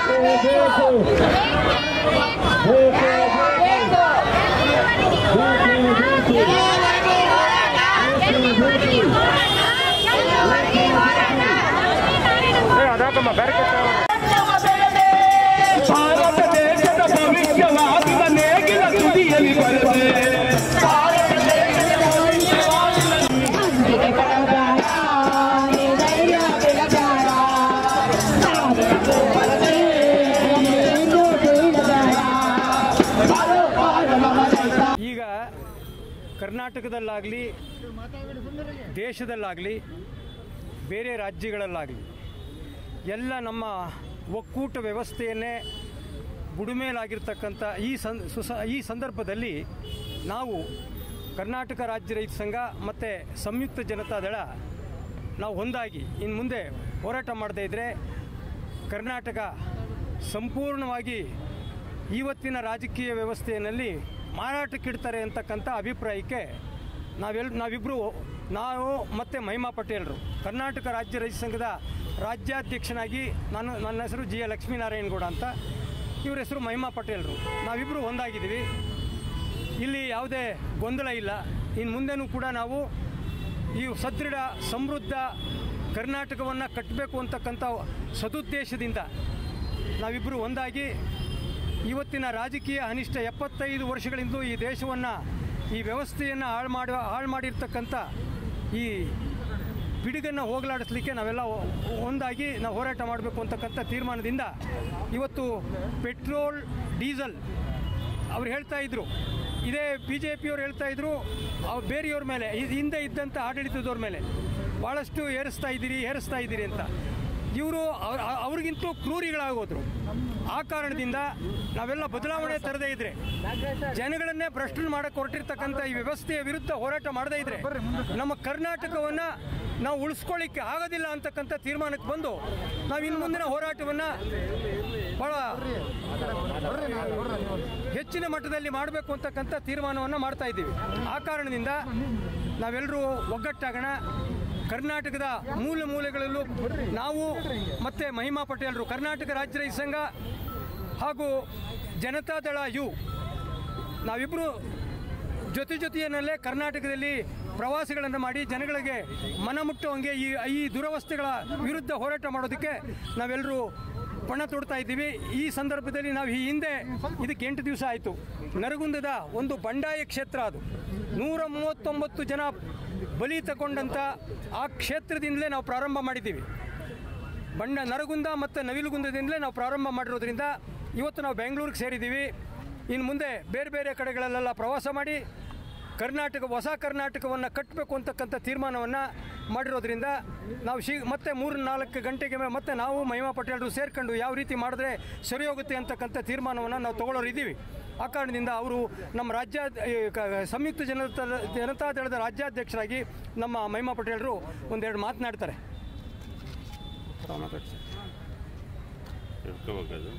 ಅದಾಕಮ್ಮ ಬೇರೆ ಭಾರತ ದೇಶದ ಭವಿಷ್ಯವಾಗುವ ನೇಗಿಲ ತುದಿಯಲ್ಲಿ ಬರದೆ ಈಗ ಕರ್ನಾಟಕದಲ್ಲಾಗಲಿ ದೇಶದಲ್ಲಾಗಲಿ ಬೇರೆ ರಾಜ್ಯಗಳಲ್ಲಾಗಲಿ ಎಲ್ಲ ನಮ್ಮ ಒಕ್ಕೂಟ ವ್ಯವಸ್ಥೆಯನ್ನೇ ಬುಡುಮೇಲಾಗಿರ್ತಕ್ಕಂಥ ಈ ಸಂ ಸುಸ ಈ ಸಂದರ್ಭದಲ್ಲಿ ನಾವು ಕರ್ನಾಟಕ ರಾಜ್ಯ ರೈತ ಸಂಘ ಮತ್ತು ಸಂಯುಕ್ತ ಜನತಾದಳ ನಾವು ಒಂದಾಗಿ ಇನ್ನು ಮುಂದೆ ಹೋರಾಟ ಮಾಡದೇ ಇದ್ದರೆ ಕರ್ನಾಟಕ ಸಂಪೂರ್ಣವಾಗಿ ಇವತ್ತಿನ ರಾಜಕೀಯ ವ್ಯವಸ್ಥೆಯಲ್ಲಿ ಮಾರಾಟಕ್ಕಿಡ್ತಾರೆ ಅಂತಕ್ಕಂಥ ಅಭಿಪ್ರಾಯಕ್ಕೆ ನಾವೆಲ್ಲ ನಾವಿಬ್ಬರು ನಾವು ಮತ್ತು ಮಹಿಮಾ ಪಟೇಲರು ಕರ್ನಾಟಕ ರಾಜ್ಯ ರೈತ ಸಂಘದ ರಾಜ್ಯಾಧ್ಯಕ್ಷನಾಗಿ ನಾನು ನನ್ನ ಹೆಸರು ಜಿ ಎ ಲಕ್ಷ್ಮೀನಾರಾಯಣಗೌಡ ಅಂತ ಇವ್ರ ಹೆಸರು ಮಹಿಮಾ ಪಟೇಲರು ನಾವಿಬ್ಬರು ಒಂದಾಗಿದ್ದೀವಿ ಇಲ್ಲಿ ಯಾವುದೇ ಗೊಂದಲ ಇಲ್ಲ ಇನ್ನು ಮುಂದೆನೂ ಕೂಡ ನಾವು ಈ ಸದೃಢ ಸಮೃದ್ಧ ಕರ್ನಾಟಕವನ್ನು ಕಟ್ಟಬೇಕು ಅಂತಕ್ಕಂಥ ಸದುದ್ದೇಶದಿಂದ ನಾವಿಬ್ಬರು ಒಂದಾಗಿ ಇವತ್ತಿನ ರಾಜಕೀಯ ಅನಿಷ್ಟ ಎಪ್ಪತ್ತೈದು ವರ್ಷಗಳಿಂದ ಈ ದೇಶವನ್ನು ಈ ವ್ಯವಸ್ಥೆಯನ್ನು ಹಾಳು ಮಾಡುವ ಹಾಳು ಮಾಡಿರ್ತಕ್ಕಂಥ ಈ ಪಿಡುಗನ್ನು ಹೋಗಲಾಡಿಸ್ಲಿಕ್ಕೆ ನಾವೆಲ್ಲ ಒ- ಒಂದಾಗಿ ನಾವು ಹೋರಾಟ ಮಾಡಬೇಕು ಅಂತಕ್ಕಂಥ ತೀರ್ಮಾನದಿಂದ ಇವತ್ತು ಪೆಟ್ರೋಲ್ ಡೀಸೆಲ್ ಅವ್ರು ಹೇಳ್ತಾ ಇದ್ರು ಇದೇ ಬಿ ಜೆ ಪಿಯವ್ರು ಹೇಳ್ತಾ ಇದ್ರು ಅವ್ರು ಬೇರೆಯವ್ರ ಮೇಲೆ ಇದ್- ಹಿಂದೆ ಇದ್ದಂಥ ಆಡಳಿತದವ್ರ ಮೇಲೆ ಭಾಳಷ್ಟು ಏರಿಸ್ತಾ ಇದ್ದೀರಿ ಏರಿಸ್ತಾ ಇದ್ದೀರಿ ಅಂತ ಇವರು ಅವ್ರಿಗಿಂತಲೂ ಕ್ರೂರಿಗಳಾಗೋದ್ರು ಆ ಕಾರಣದಿಂದ ನಾವೆಲ್ಲ ಬದಲಾವಣೆ ತರದೇ ಇದ್ರೆ ಜನಗಳನ್ನೇ ಭ್ರಷ್ಟರು ಮಾಡಕ್ಕೆ ಹೊರಟಿರ್ತಕ್ಕಂಥ ಈ ವ್ಯವಸ್ಥೆಯ ವಿರುದ್ಧ ಹೋರಾಟ ಮಾಡದೇ ಇದ್ರೆ ನಮ್ಮ ಕರ್ನಾಟಕವನ್ನು ನಾವು ಉಳಿಸ್ಕೊಳ್ಳಿಕ್ಕೆ ಆಗೋದಿಲ್ಲ ಅಂತಕ್ಕಂಥ ತೀರ್ಮಾನಕ್ಕೆ ಬಂದು ನಾವು ಇನ್ನು ಮುಂದಿನ ಹೋರಾಟವನ್ನು ಭಾಳ ಹೆಚ್ಚಿನ ಮಟ್ಟದಲ್ಲಿ ಮಾಡಬೇಕು ಅಂತಕ್ಕಂಥ ತೀರ್ಮಾನವನ್ನು ಮಾಡ್ತಾ ಇದ್ದೀವಿ ಆ ಕಾರಣದಿಂದ ನಾವೆಲ್ಲರೂ ಒಗ್ಗಟ್ಟಾಗೋಣ ಕರ್ನಾಟಕದ ಮೂಲೆ ಮೂಲೆಗಳಲ್ಲೂ ನಾವು ಮತ್ತು ಮಹಿಮಾ ಪಟೇಲರು ಕರ್ನಾಟಕ ರಾಜ್ಯ ರೈತ ಸಂಘ ಹಾಗೂ ಜನತಾದಳ ಯು ನಾವಿಬ್ಬರು ಜೊತೆ ಜೊತೆಯಲ್ಲೇ ಕರ್ನಾಟಕದಲ್ಲಿ ಪ್ರವಾಸಗಳನ್ನು ಮಾಡಿ ಜನಗಳಿಗೆ ಮನ ಮುಟ್ಟುವಂಗೆ ಈ ಈ ದುರವಸ್ಥೆಗಳ ವಿರುದ್ಧ ಹೋರಾಟ ಮಾಡೋದಕ್ಕೆ ನಾವೆಲ್ಲರೂ ಪಣ ತೊಡ್ತಾ ಇದ್ದೀವಿ ಈ ಸಂದರ್ಭದಲ್ಲಿ ನಾವು ಈ ಹಿಂದೆ ಇದಕ್ಕೆ ಎಂಟು ದಿವಸ ಆಯಿತು ನರಗುಂದದ ಒಂದು ಬಂಡಾಯ ಕ್ಷೇತ್ರ ಅದು ನೂರ ಮೂವತ್ತೊಂಬತ್ತು ಜನ ಬಲಿ ತಗೊಂಡಂಥ ಆ ಕ್ಷೇತ್ರದಿಂದಲೇ ನಾವು ಪ್ರಾರಂಭ ಮಾಡಿದ್ದೀವಿ ಬಂಡ ನರಗುಂದ ಮತ್ತು ನವಿಲುಗುಂದದಿಂದಲೇ ನಾವು ಪ್ರಾರಂಭ ಮಾಡಿರೋದ್ರಿಂದ ಇವತ್ತು ನಾವು ಬೆಂಗಳೂರಿಗೆ ಸೇರಿದ್ದೀವಿ ಇನ್ನು ಮುಂದೆ ಬೇರೆ ಬೇರೆ ಕಡೆಗಳಲ್ಲೆಲ್ಲ ಪ್ರವಾಸ ಮಾಡಿ ಕರ್ನಾಟಕ ಹೊಸ ಕರ್ನಾಟಕವನ್ನು ಕಟ್ಟಬೇಕು ಅಂತಕ್ಕಂಥ ತೀರ್ಮಾನವನ್ನು ಮಾಡಿರೋದ್ರಿಂದ ನಾವು ಶೀ ಮತ್ತೆ ಮೂರು ನಾಲ್ಕು ಗಂಟೆಗೆ ಮೇ- ಮತ್ತೆ ನಾವು ಮಹಿಮಾ ಪಟೇಲರು ಸೇರ್ಕೊಂಡು ಯಾವ ರೀತಿ ಮಾಡಿದ್ರೆ ಸರಿ ಹೋಗುತ್ತೆ ಅಂತಕ್ಕಂಥ ತೀರ್ಮಾನವನ್ನು ನಾವು ತಗೊಳ್ಳೋರು ಇದ್ದೀವಿ ಆ ಕಾರಣದಿಂದ ಅವರು ನಮ್ಮ ರಾಜ್ಯ ಈ ಕ- ಸಂಯುಕ್ತ ಜನತಾ ಜನತಾದಳದ ರಾಜ್ಯಾಧ್ಯಕ್ಷರಾಗಿ ನಮ್ಮ ಮಹಿಮಾ ಪಟೇಲರು ಒಂದೆರಡು ಮಾತನಾಡ್ತಾರೆ ತಿಳ್ಕೊಬೇಕದು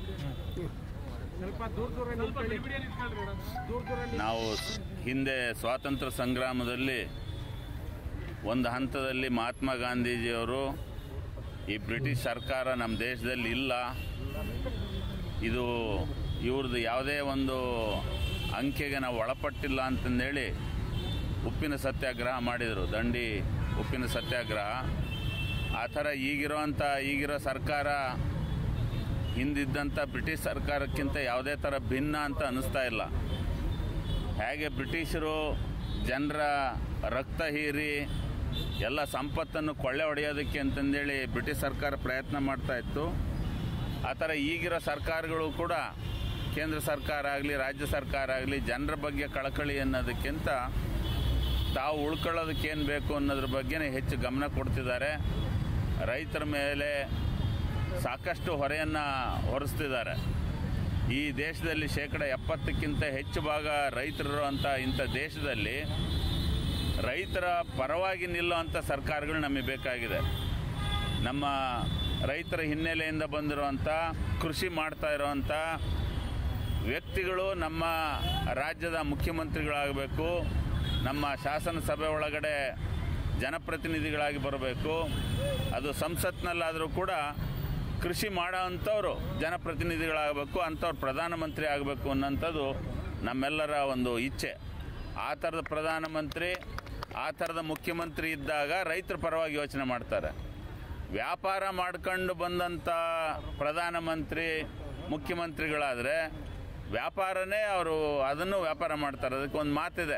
ನಾವು ಹಿಂದೆ ಸ್ವಾತಂತ್ರ್ಯ ಸಂಗ್ರಾಮದಲ್ಲಿ ಒಂದು ಹಂತದಲ್ಲಿ ಮಹಾತ್ಮ ಗಾಂಧೀಜಿಯವರು ಈ ಬ್ರಿಟಿಷ್ ಸರ್ಕಾರ ನಮ್ಮ ದೇಶದಲ್ಲಿ ಇಲ್ಲ ಇದು ಇವ್ರದ್ದು ಯಾವುದೇ ಒಂದು ಅಂಕೆಗೆ ನಾವು ಒಳಪಟ್ಟಿಲ್ಲ ಅಂತಂದೇಳಿ ಉಪ್ಪಿನ ಸತ್ಯಾಗ್ರಹ ಮಾಡಿದರು ದಂಡಿ ಉಪ್ಪಿನ ಸತ್ಯಾಗ್ರಹ ಆ ಥರ ಈಗಿರೋಂಥ ಈಗಿರೋ ಸರ್ಕಾರ ಹಿಂದಿದ್ದಂಥ ಬ್ರಿಟಿಷ್ ಸರ್ಕಾರಕ್ಕಿಂತ ಯಾವುದೇ ಥರ ಭಿನ್ನ ಅಂತ ಅನ್ನಿಸ್ತಾ ಇಲ್ಲ ಹೇಗೆ ಬ್ರಿಟಿಷರು ಜನರ ರಕ್ತ ಹೀರಿ ಎಲ್ಲ ಸಂಪತ್ತನ್ನು ಕೊಳ್ಳೆ ಹೊಡೆಯೋದಕ್ಕೆ ಅಂತಂದೇಳಿ ಬ್ರಿಟಿಷ್ ಸರ್ಕಾರ ಪ್ರಯತ್ನ ಮಾಡ್ತಾ ಇತ್ತು ಆ ಥರ ಈಗಿರೋ ಸರ್ಕಾರಗಳು ಕೂಡ ಕೇಂದ್ರ ಸರ್ಕಾರ ಆಗಲಿ ರಾಜ್ಯ ಸರ್ಕಾರ ಆಗಲಿ ಜನರ ಬಗ್ಗೆ ಕಳಕಳಿ ಅನ್ನೋದಕ್ಕಿಂತ ತಾವು ಉಳ್ಕೊಳ್ಳೋದಕ್ಕೆ ಏನು ಬೇಕು ಅನ್ನೋದ್ರ ಬಗ್ಗೆನೇ ಹೆಚ್ಚು ಗಮನ ಕೊಡ್ತಿದ್ದಾರೆ ರೈತರ ಮೇಲೆ ಸಾಕಷ್ಟು ಹೊರೆಯನ್ನು ಹೊರಿಸ್ತಿದ್ದಾರೆ ಈ ದೇಶದಲ್ಲಿ ಶೇಕಡ ಎಪ್ಪತ್ತಕ್ಕಿಂತ ಹೆಚ್ಚು ಭಾಗ ರೈತರು ಅಂತ ಇಂಥ ದೇಶದಲ್ಲಿ ರೈತರ ಪರವಾಗಿ ನಿಲ್ಲುವಂಥ ಸರ್ಕಾರಗಳು ನಮಗೆ ಬೇಕಾಗಿದೆ ನಮ್ಮ ರೈತರ ಹಿನ್ನೆಲೆಯಿಂದ ಬಂದಿರುವಂಥ ಕೃಷಿ ಮಾಡ್ತಾ ಇರುವಂಥ ವ್ಯಕ್ತಿಗಳು ನಮ್ಮ ರಾಜ್ಯದ ಮುಖ್ಯಮಂತ್ರಿಗಳಾಗಬೇಕು ನಮ್ಮ ಶಾಸನ ಸಭೆ ಒಳಗಡೆ ಜನಪ್ರತಿನಿಧಿಗಳಾಗಿ ಬರಬೇಕು ಅದು ಸಂಸತ್ನಲ್ಲಾದರೂ ಕೂಡ ಕೃಷಿ ಮಾಡೋ ಅಂಥವ್ರು ಜನಪ್ರತಿನಿಧಿಗಳಾಗಬೇಕು ಅಂಥವ್ರು ಪ್ರಧಾನಮಂತ್ರಿ ಆಗಬೇಕು ಅನ್ನೋಂಥದ್ದು ನಮ್ಮೆಲ್ಲರ ಒಂದು ಇಚ್ಛೆ ಆ ಥರದ ಪ್ರಧಾನಮಂತ್ರಿ ಆ ಥರದ ಮುಖ್ಯಮಂತ್ರಿ ಇದ್ದಾಗ ರೈತರ ಪರವಾಗಿ ಯೋಚನೆ ಮಾಡ್ತಾರೆ ವ್ಯಾಪಾರ ಮಾಡ್ಕೊಂಡು ಬಂದಂಥ ಪ್ರಧಾನಮಂತ್ರಿ ಮುಖ್ಯಮಂತ್ರಿಗಳಾದರೆ ವ್ಯಾಪಾರನೇ ಅವರು ಅದನ್ನು ವ್ಯಾಪಾರ ಮಾಡ್ತಾರೆ ಅದಕ್ಕೆ ಒಂದು ಮಾತಿದೆ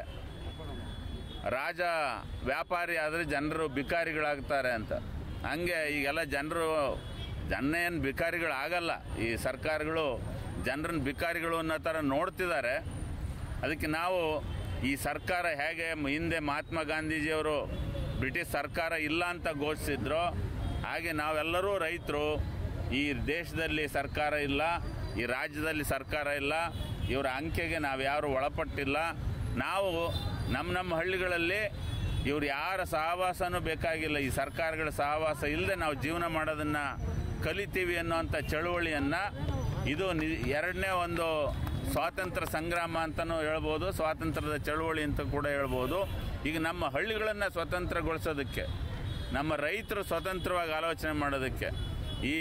ರಾಜ ವ್ಯಾಪಾರಿ ಆದರೆ ಜನರು ಬಿಕಾರಿಗಳಾಗ್ತಾರೆ ಅಂತ ಹಂಗೆ ಈಗೆಲ್ಲ ಜನರು ಜನ ಏನು ಬಿಕಾರಿಗಳಾಗಲ್ಲ ಈ ಸರ್ಕಾರಗಳು ಜನರನ್ನ ಬಿಕಾರಿಗಳು ಅನ್ನೋ ಥರ ನೋಡ್ತಿದ್ದಾರೆ ಅದಕ್ಕೆ ನಾವು ಈ ಸರ್ಕಾರ ಹೇಗೆ ಮ- ಹಿಂದೆ ಮಹಾತ್ಮ ಗಾಂಧೀಜಿಯವರು ಬ್ರಿಟಿಷ್ ಸರ್ಕಾರ ಇಲ್ಲ ಅಂತ ಘೋಷಿಸಿದ್ರು ಹಾಗೆ ನಾವೆಲ್ಲರೂ ರೈತರು ಈ ದೇಶದಲ್ಲಿ ಸರ್ಕಾರ ಇಲ್ಲ ಈ ರಾಜ್ಯದಲ್ಲಿ ಸರ್ಕಾರ ಇಲ್ಲ ಇವರ ಅಂಕೆಗೆ ನಾವು ಯಾರು ಒಳಪಟ್ಟಿಲ್ಲ ನಾವು ನಮ್ಮ ನಮ್ಮ ಹಳ್ಳಿಗಳಲ್ಲಿ ಇವ್ರು ಯಾರ ಸಹವಾಸನೂ ಬೇಕಾಗಿಲ್ಲ ಈ ಸರ್ಕಾರಗಳ ಸಹವಾಸ ಇಲ್ಲದೆ ನಾವು ಜೀವನ ಮಾಡೋದನ್ನು ಕಲಿತೀವಿ ಅನ್ನೋಂಥ ಚಳುವಳಿಯನ್ನು ಇದು ನಿ ಎರಡನೇ ಒಂದು ಸ್ವಾತಂತ್ರ್ಯ ಸಂಗ್ರಾಮ ಅಂತಲೂ ಹೇಳ್ಬೋದು ಸ್ವಾತಂತ್ರ್ಯದ ಚಳುವಳಿ ಅಂತ ಕೂಡ ಹೇಳ್ಬೋದು ಈಗ ನಮ್ಮ ಹಳ್ಳಿಗಳನ್ನು ಸ್ವತಂತ್ರಗೊಳಿಸೋದಕ್ಕೆ ನಮ್ಮ ರೈತರು ಸ್ವತಂತ್ರವಾಗಿ ಆಲೋಚನೆ ಮಾಡೋದಕ್ಕೆ ಈ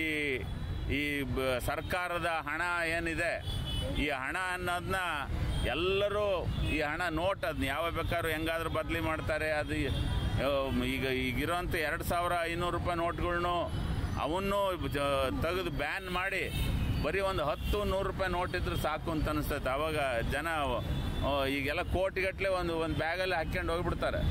ಈ ಬ- ಸರ್ಕಾರದ ಹಣ ಏನಿದೆ ಈ ಹಣ ಅನ್ನೋದನ್ನ ಎಲ್ಲರೂ ಈ ಹಣ ನೋಟ್ ಅದನ್ನ ಯಾವ ಬೇಕಾದ್ರೂ ಹೆಂಗಾದ್ರೂ ಬದಲಿ ಮಾಡ್ತಾರೆ ಅದು ಅಹ್, ಈಗ ಈಗಿರೋಂಥ ಎರಡು ಸಾವಿರ ಐನೂರು ರೂಪಾಯಿ ನೋಟ್ಗಳ್ನು ಅವನ್ನು ತೆಗೆದು ಬ್ಯಾನ್ ಮಾಡಿ ಬರೀ ಒಂದು ಹತ್ತು ನೂರು ರೂಪಾಯಿ ನೋಟ್ ಇದ್ರೆ ಸಾಕು ಅಂತ ಅನಿಸ್ತೈತೆ ಅವಾಗ ಜನ ಅಹ್, ಈಗೆಲ್ಲ ಕೋಟಿಗಟ್ಟಲೆ ಒಂದು ಒಂದು ಬ್ಯಾಗಲ್ಲಿ ಹಾಕ್ಕೊಂಡು ಹೋಗ್ಬಿಡ್ತಾರೆ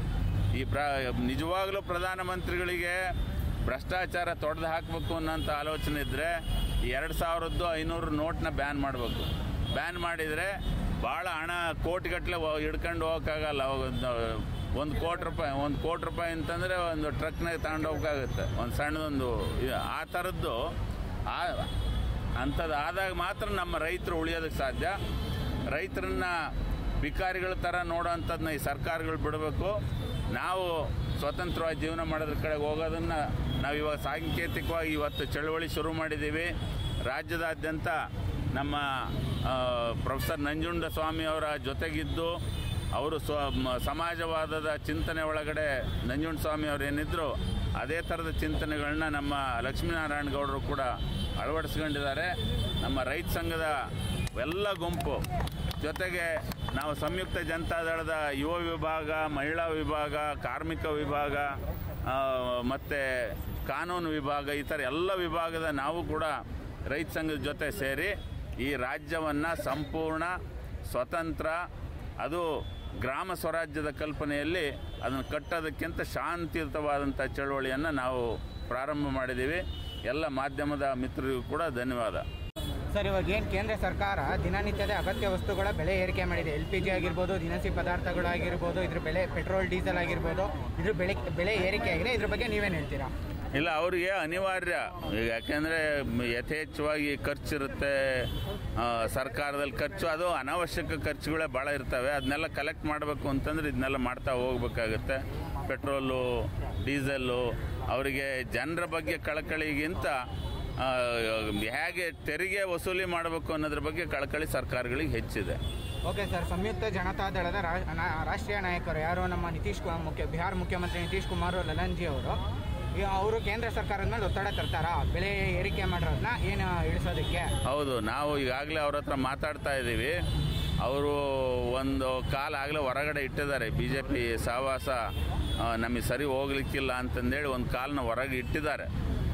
ಈ ಪ್ರ ನಿಜವಾಗ್ಲೂ ಪ್ರಧಾನಮಂತ್ರಿಗಳಿಗೆ ಭ್ರಷ್ಟಾಚಾರ ತೊಡೆದು ಹಾಕಬೇಕು ಅನ್ನೋಂಥ ಆಲೋಚನೆ ಇದ್ದರೆ ಎರಡು ಸಾವಿರದ್ದು ಐನೂರು ನೋಟ್ನ ಬ್ಯಾನ್ ಮಾಡಬೇಕು ಬ್ಯಾನ್ ಮಾಡಿದರೆ ಭಾಳ ಹಣ ಕೋಟಿಗಟ್ಟಲೆ ಹಿಡ್ಕೊಂಡು ಹೋಗೋಕ್ಕಾಗಲ್ಲ ಒಂದು ಒಂದು ಕೋಟಿ ರೂಪಾಯಿ ಒಂದು ಕೋಟಿ ರೂಪಾಯಿ ಅಂತಂದರೆ ಒಂದು ಟ್ರಕ್ನಾಗ ತಗೊಂಡು ಹೋಗೋಕ್ಕಾಗುತ್ತೆ ಒಂದು ಸಣ್ಣದೊಂದು ಇದು- ಆ ಥರದ್ದು ಆ ಅಂಥದ್ದು ಆದಾಗ ಮಾತ್ರ ನಮ್ಮ ರೈತರು ಉಳಿಯೋದಕ್ಕೆ ಸಾಧ್ಯ ರೈತರನ್ನ ಬಿಕಾರಿಗಳ ಥರ ನೋಡೋವಂಥದ್ದನ್ನ ಈ ಸರ್ಕಾರಗಳು ಬಿಡಬೇಕು ನಾವು ಸ್ವತಂತ್ರವಾಗಿ ಜೀವನ ಮಾಡೋದ್ರ ಕಡೆ ಹೋಗೋದನ್ನು ನಾವು ಇವಾಗ ಸಾಂಕೇತಿಕವಾಗಿ ಇವತ್ತು ಚಳವಳಿ ಶುರು ಮಾಡಿದ್ದೀವಿ ರಾಜ್ಯದಾದ್ಯಂತ ನಮ್ಮ ಆ, ಪ್ರೊಫೆಸರ್ ನಂಜುಂಡ ಸ್ವಾಮಿ ಅವರ ಜೊತೆಗಿದ್ದು ಅವರು ಸ್ವ ಮ- ಸಮಾಜವಾದದ ಚಿಂತನೆ ಒಳಗಡೆ ನಂಜುಂಡ ಸ್ವಾಮಿ ಅವರು ಏನಿದ್ರು ಅದೇ ಥರದ ಚಿಂತನೆಗಳನ್ನ ನಮ್ಮ ಲಕ್ಷ್ಮೀನಾರಾಯಣ ಗೌಡರು ಕೂಡ ಅಳವಡಿಸ್ಕೊಂಡಿದ್ದಾರೆ ನಮ್ಮ ರೈತ ಸಂಘದ ಎಲ್ಲ ಗುಂಪು ಜೊತೆಗೆ ನಾವು ಸಂಯುಕ್ತ ಜನತಾದಳದ ಯುವ ವಿಭಾಗ ಮಹಿಳಾ ವಿಭಾಗ ಕಾರ್ಮಿಕ ವಿಭಾಗ ಮತ್ತು ಕಾನೂನು ವಿಭಾಗ ಈ ಥರ ಎಲ್ಲ ವಿಭಾಗದ ನಾವು ಕೂಡ ರೈತ ಸಂಘದ ಜೊತೆ ಸೇರಿ ಈ ರಾಜ್ಯವನ್ನು ಸಂಪೂರ್ಣ ಸ್ವತಂತ್ರ ಅದು ಗ್ರಾಮ ಸ್ವರಾಜ್ಯದ ಕಲ್ಪನೆಯಲ್ಲಿ ಅದನ್ನು ಕಟ್ಟೋದಕ್ಕಿಂತ ಶಾಂತಿಯುತವಾದಂಥ ಚಳುವಳಿಯನ್ನು ನಾವು ಪ್ರಾರಂಭ ಮಾಡಿದ್ದೀವಿ ಎಲ್ಲ ಮಾಧ್ಯಮದ ಮಿತ್ರರಿಗೂ ಕೂಡ ಧನ್ಯವಾದ ಸರ್ ಇವಾಗ ಏನು ಕೇಂದ್ರ ಸರ್ಕಾರ ದಿನನಿತ್ಯದ ಅಗತ್ಯ ವಸ್ತುಗಳ ಬೆಲೆ ಏರಿಕೆ ಮಾಡಿದೆ ಎಲ್ ಪಿ ಜಿ ಆಗಿರ್ಬೋದು ದಿನಸಿ ಪದಾರ್ಥಗಳಾಗಿರ್ಬೋದು ಇದ್ರ ಬೆಲೆ ಪೆಟ್ರೋಲ್ ಡೀಸೆಲ್ ಆಗಿರ್ಬೋದು ಇದ್ರ ಬೆಲೆ ಬೆಲೆ ಏರಿಕೆ ಆಗಿದೆ ಇದ್ರ ಬಗ್ಗೆ ನೀವೇನು ಹೇಳ್ತೀರಾ ಇಲ್ಲ ಅವರಿಗೆ ಅನಿವಾರ್ಯ ಈಗ ಯಾಕೆಂದರೆ ಯಥೇಚ್ಛವಾಗಿ ಖರ್ಚಿರುತ್ತೆ ಆ, ಸರ್ಕಾರದಲ್ಲಿ ಖರ್ಚು ಅದು ಅನಾವಶ್ಯಕ ಖರ್ಚುಗಳೇ ಭಾಳ ಇರ್ತವೆ ಅದನ್ನೆಲ್ಲ ಕಲೆಕ್ಟ್ ಮಾಡಬೇಕು ಅಂತಂದ್ರೆ ಇದನ್ನೆಲ್ಲ ಮಾಡ್ತಾ ಹೋಗ್ಬೇಕಾಗತ್ತೆ ಪೆಟ್ರೋಲು ಡೀಸೆಲ್ಲು ಅವರಿಗೆ ಜನರ ಬಗ್ಗೆ ಕಳಕಳಿಗಿಂತ ಆ, ಹೇಗೆ ತೆರಿಗೆ ವಸೂಲಿ ಮಾಡಬೇಕು ಅನ್ನೋದ್ರ ಬಗ್ಗೆ ಕಳಕಳಿ ಸರ್ಕಾರಗಳಿಗೆ ಹೆಚ್ಚಿದೆ ಓಕೆ ಸರ್ ಸಂಯುಕ್ತ ಜನತಾದಳದ ರಾ- ನಾ- ರಾಷ್ಟ್ರೀಯ ನಾಯಕರು ಯಾರು ನಮ್ಮ ನಿತೀಶ್ ಕುಮಾರ್ ಮುಖ್ಯ ಬಿಹಾರ ಮುಖ್ಯಮಂತ್ರಿ ನಿತೀಶ್ ಕುಮಾರ್ ಲಲನ್ಜಿ ಅವರು ಈಗ ಅವರು ಕೇಂದ್ರ ಸರ್ಕಾರದ ಮೇಲೆ ಒತ್ತಡ ತರ್ತಾರಾ ಬೆಲೆ ಏರಿಕೆ ಮಾಡಿರೋದನ್ನ ಏನು ಇಳಿಸೋದಕ್ಕೆ ಹೌದು ನಾವು ಈಗಾಗಲೇ ಅವ್ರ ಹತ್ರ ಮಾತಾಡ್ತಾ ಇದ್ದೀವಿ ಅವರು ಒಂದು ಕಾಲ ಆಗಲೇ ಹೊರಗಡೆ ಇಟ್ಟಿದ್ದಾರೆ ಬಿ ಜೆ ಪಿ ಸಹವಾಸ ಆ, ನಮಗೆ ಸರಿ ಹೋಗ್ಲಿಕ್ಕಿಲ್ಲ ಅಂತಂದೇಳಿ ಒಂದು ಕಾಲನ್ನ ಹೊರಗೆ ಇಟ್ಟಿದ್ದಾರೆ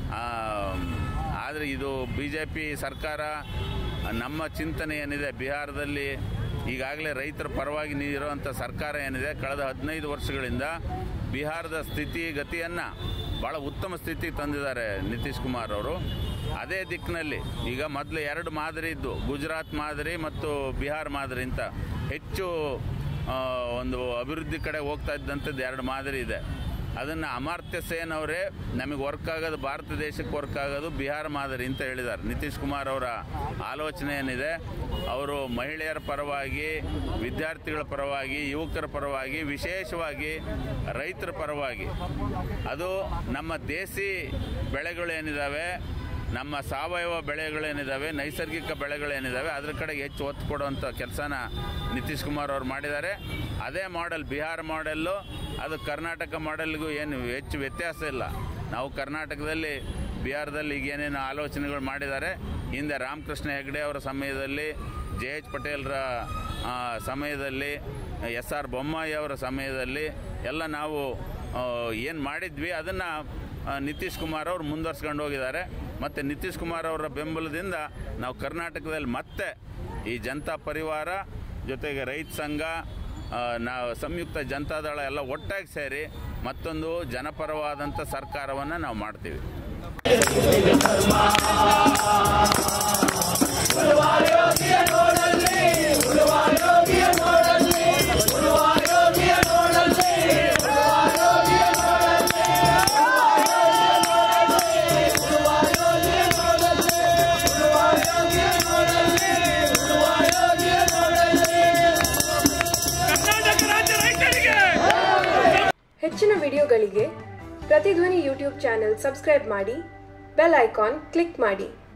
ಆದರೆ ಇದು ಬಿ ಜೆ ಪಿ ಸರ್ಕಾರ ನಮ್ಮ ಚಿಂತನೆ ಏನಿದೆ ಬಿಹಾರದಲ್ಲಿ ಈಗಾಗಲೇ ರೈತರ ಪರವಾಗಿ ಇರುವಂಥ ಸರ್ಕಾರ ಏನಿದೆ ಕಳೆದ ಹದಿನೈದು ವರ್ಷಗಳಿಂದ ಬಿಹಾರದ ಸ್ಥಿತಿ ಗತಿಯನ್ನು ಭಾಳ ಉತ್ತಮ ಸ್ಥಿತಿಗೆ ತಂದಿದ್ದಾರೆ ನಿತೀಶ್ ಕುಮಾರ್ ಅವರು ಅದೇ ದಿಕ್ಕಿನಲ್ಲಿ ಈಗ ಮೊದಲು ಎರಡು ಮಾದರಿ ಇದ್ದು ಗುಜರಾತ್ ಮಾದರಿ ಮತ್ತು ಬಿಹಾರ್ ಮಾದರಿ ಅಂತ ಹೆಚ್ಚು ಆ, ಒಂದು ಅಭಿವೃದ್ಧಿ ಕಡೆ ಹೋಗ್ತಾ ಇದ್ದಂಥದ್ದು ಎರಡು ಮಾದರಿ ಇದೆ ಅದನ್ನು ಅಮರ್ತ್ಯ ಸೇನ್ ಅವರೇ ನಮಗೆ ವರ್ಕ್ ಆಗೋದು ಭಾರತ ದೇಶಕ್ಕೆ ವರ್ಕ್ ಆಗೋದು ಬಿಹಾರ ಮಾದರಿ ಅಂತ ಹೇಳಿದ್ದಾರೆ ನಿತೀಶ್ ಕುಮಾರ್ ಅವರ ಆಲೋಚನೆ ಏನಿದೆ ಅವರು ಮಹಿಳೆಯರ ಪರವಾಗಿ ವಿದ್ಯಾರ್ಥಿಗಳ ಪರವಾಗಿ ಯುವಕರ ಪರವಾಗಿ ವಿಶೇಷವಾಗಿ ರೈತರ ಪರವಾಗಿ ಅದು ನಮ್ಮ ದೇಸಿ ಬೆಳೆಗಳೇನಿದ್ದಾವೆ ನಮ್ಮ ಸಾವಯವ ಬೆಳೆಗಳೇನಿದ್ದಾವೆ ನೈಸರ್ಗಿಕ ಬೆಳೆಗಳೇನಿದ್ದಾವೆ ಅದ್ರ ಕಡೆಗೆ ಹೆಚ್ಚು ಒತ್ತು ಕೊಡುವಂಥ ಕೆಲಸನ ನಿತೀಶ್ ಕುಮಾರ್ ಅವರು ಮಾಡಿದ್ದಾರೆ ಅದೇ ಮಾಡೆಲ್ ಬಿಹಾರ ಮಾಡೆಲ್ಲು ಅದು ಕರ್ನಾಟಕ ಮಾಡೆಲ್ಗೂ ಏನು ಹೆಚ್ಚು ವ್ಯತ್ಯಾಸ ಇಲ್ಲ ನಾವು ಕರ್ನಾಟಕದಲ್ಲಿ ಬಿಹಾರದಲ್ಲಿ ಈಗ ಏನೇನು ಆಲೋಚನೆಗಳು ಮಾಡಿದ್ದಾರೆ ಹಿಂದೆ ರಾಮಕೃಷ್ಣ ಹೆಗಡೆ ಅವರ ಸಮಯದಲ್ಲಿ ಜೆ ಎಚ್ ಪಟೇಲ್ರ ಆ, ಸಮಯದಲ್ಲಿ ಎಸ್ ಆರ್ ಬೊಮ್ಮಾಯಿ ಅವರ ಸಮಯದಲ್ಲಿ ಎಲ್ಲ ನಾವು ಏನು ಮಾಡಿದ್ವಿ ಅದನ್ನು ನಿತೀಶ್ ಕುಮಾರ್ ಅವರು ಮುಂದುವರ್ಸ್ಕೊಂಡು ಹೋಗಿದ್ದಾರೆ ಮತ್ತು ನಿತೀಶ್ ಕುಮಾರ್ ಅವರ ಬೆಂಬಲದಿಂದ ನಾವು ಕರ್ನಾಟಕದಲ್ಲಿ ಮತ್ತೆ ಈ ಜನತಾ ಪರಿವಾರ ಜೊತೆಗೆ ರೈತ ಸಂಘ ಆ, ನಾವು ಸಂಯುಕ್ತ ಜನತಾದಳ ಎಲ್ಲ ಒಟ್ಟಾಗಿ ಸೇರಿ ಮತ್ತೊಂದು ಜನಪರವಾದಂಥ ಸರ್ಕಾರವನ್ನು ನಾವು ಮಾಡ್ತೀವಿ ಹೆಚ್ಚಿನ ವಿಡಿಯೋಗಳಿಗೆ ಪ್ರತಿಧ್ವನಿ ಯೂಟ್ಯೂಬ್ ಚಾನೆಲ್ ಸಬ್ಸ್ಕ್ರೈಬ್ ಮಾಡಿ ಬೆಲ್ ಐಕಾನ್ ಕ್ಲಿಕ್ ಮಾಡಿ